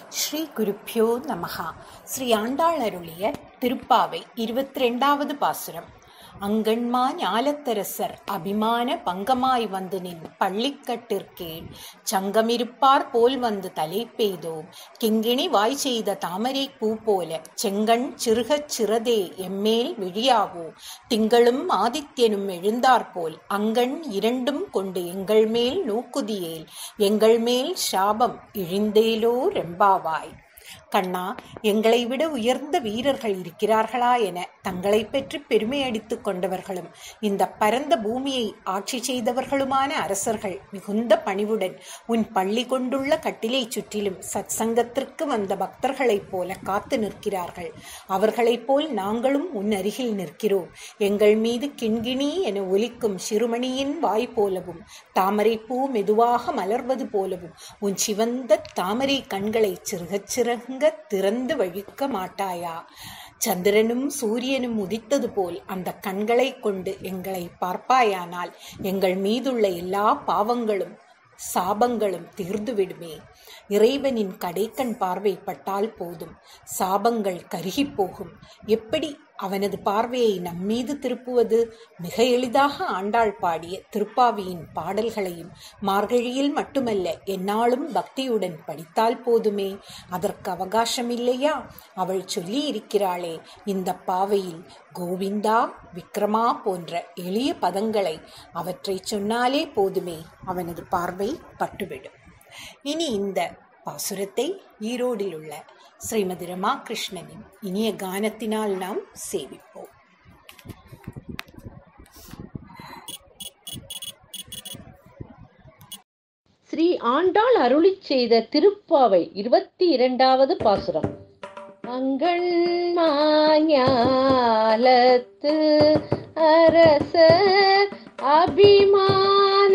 ஸ்ரீ குருப்பியோ நமஹா ஸ்ரீ ஆண்டாள் அருளிய திருப்பாவை இருபத்தி ரெண்டாவது பாசுரம் அங்கண்மா ஞாலத்தரசர் அபிமான பங்கமாய் வந்து நின் பள்ளிக்கட்டிற்கீழ் சங்கமிருப்பார் போல் வந்து தலை பெய்தோம் கிங்கிணி வாய் செய்த தாமரை பூ போல செங்கண் சிறுகச் சிறதே எம்மேல் விழியாவோ திங்களும் ஆதித்யனும் எழுந்தாற்போல் அங்கண் இரண்டும் கொண்டு எங்கள் மேல் நோக்குதியேல் எங்கள் மேல் சாபம் இழிந்தேலோ ரெம்பாவாய் கண்ணா எங்களை விட உயர்ந்த வீரர்கள் இருக்கிறார்களா என தங்களை பற்றி பெருமை அடித்துக் கொண்டவர்களும் இந்த பரந்த பூமியை ஆட்சி செய்தவர்களுமான அரசர்கள் மிகுந்த பணிவுடன் உன் பள்ளி கொண்டுள்ள கட்டிலை சுற்றிலும் சத்சங்கத்திற்கு வந்த பக்தர்களைப் போல காத்து நிற்கிறார்கள் அவர்களைப் போல் நாங்களும் உன் அருகில் நிற்கிறோம் எங்கள் மீது கிண்கிணி என ஒலிக்கும் சிறுமணியின் வாய் போலவும் தாமரை பூ மெதுவாக மலர்வது போலவும் உன் சிவந்த தாமரை கண்களை சிறுகச் சிறங்க திறந்து வழிக்க மாட்டாயா சந்திரனும் சூரியனும் உதித்தது போல் அந்த கண்களை கொண்டு எங்களை பார்ப்பாயானால் எங்கள் மீதுள்ள எல்லா பாவங்களும் சாபங்களும் தீர்ந்துவிடுமே இறைவனின் கடைக்கண் பார்வைப்பட்டால் போதும் சாபங்கள் கருகிப் போகும் எப்படி அவனது பார்வையை நம்மீது திருப்புவது மிக எளிதாக ஆண்டாள் பாடிய திருப்பாவியின் பாடல்களையும் மார்கழியில் மட்டுமல்ல என்னாலும் பக்தியுடன் படித்தால் போதுமே அதற்கு அவகாசம் இல்லையா அவள் சொல்லி இருக்கிறாளே இந்த பாவையில் கோவிந்தா விக்ரமா போன்ற எளிய பதங்களை அவற்றை சொன்னாலே போதுமே அவனது பார்வை பட்டுவிடும் இனி இந்த பாசுரத்தை ஈரோடில் உள்ள ஸ்ரீமதி ரமாகிருஷ்ணனின் இனிய கானத்தினால் நாம் சேவிப்போம் ஸ்ரீ ஆண்டாள் அருளிச் செய்த திருப்பாவை இருபத்தி இரண்டாவது பாசுரம் மங்கள்மாஞாலத்து அரசர் அபிமான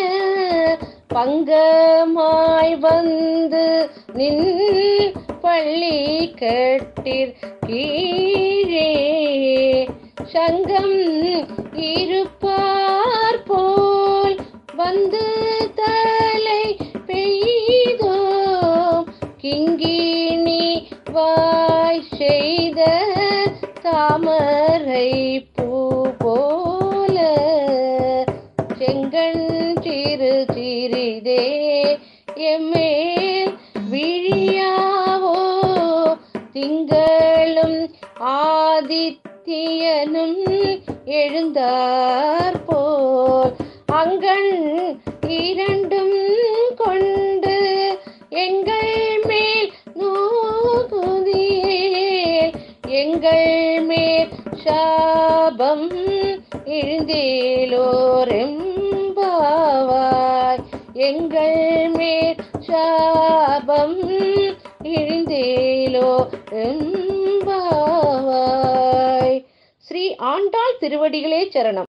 பங்கமாய் வந்து நின் பள்ளி கட்டிற் கீழே சங்கம் இருப்பார் போல் வந்து தலை பெய்தோ கிங்கிணி வாய் செய்த தாமரை பூ போல செங்கண் சிறு சிறிதே எம்மேல் விழியாவோ திங்களும் ஆதித்யனும் எழுந்தார் போல் அங்கண் இரண்டும் கொண்டு எங்கள் மேல் நோகுதியே எங்கள் மேல் சாபம் இழிந்தேலோரெம்பாவாய் எங்கள் மேல் சாபம் இழிந்தேலோ எம்பாவாய் ஸ்ரீ ஆண்டாள் திருவடிகளே சரணம்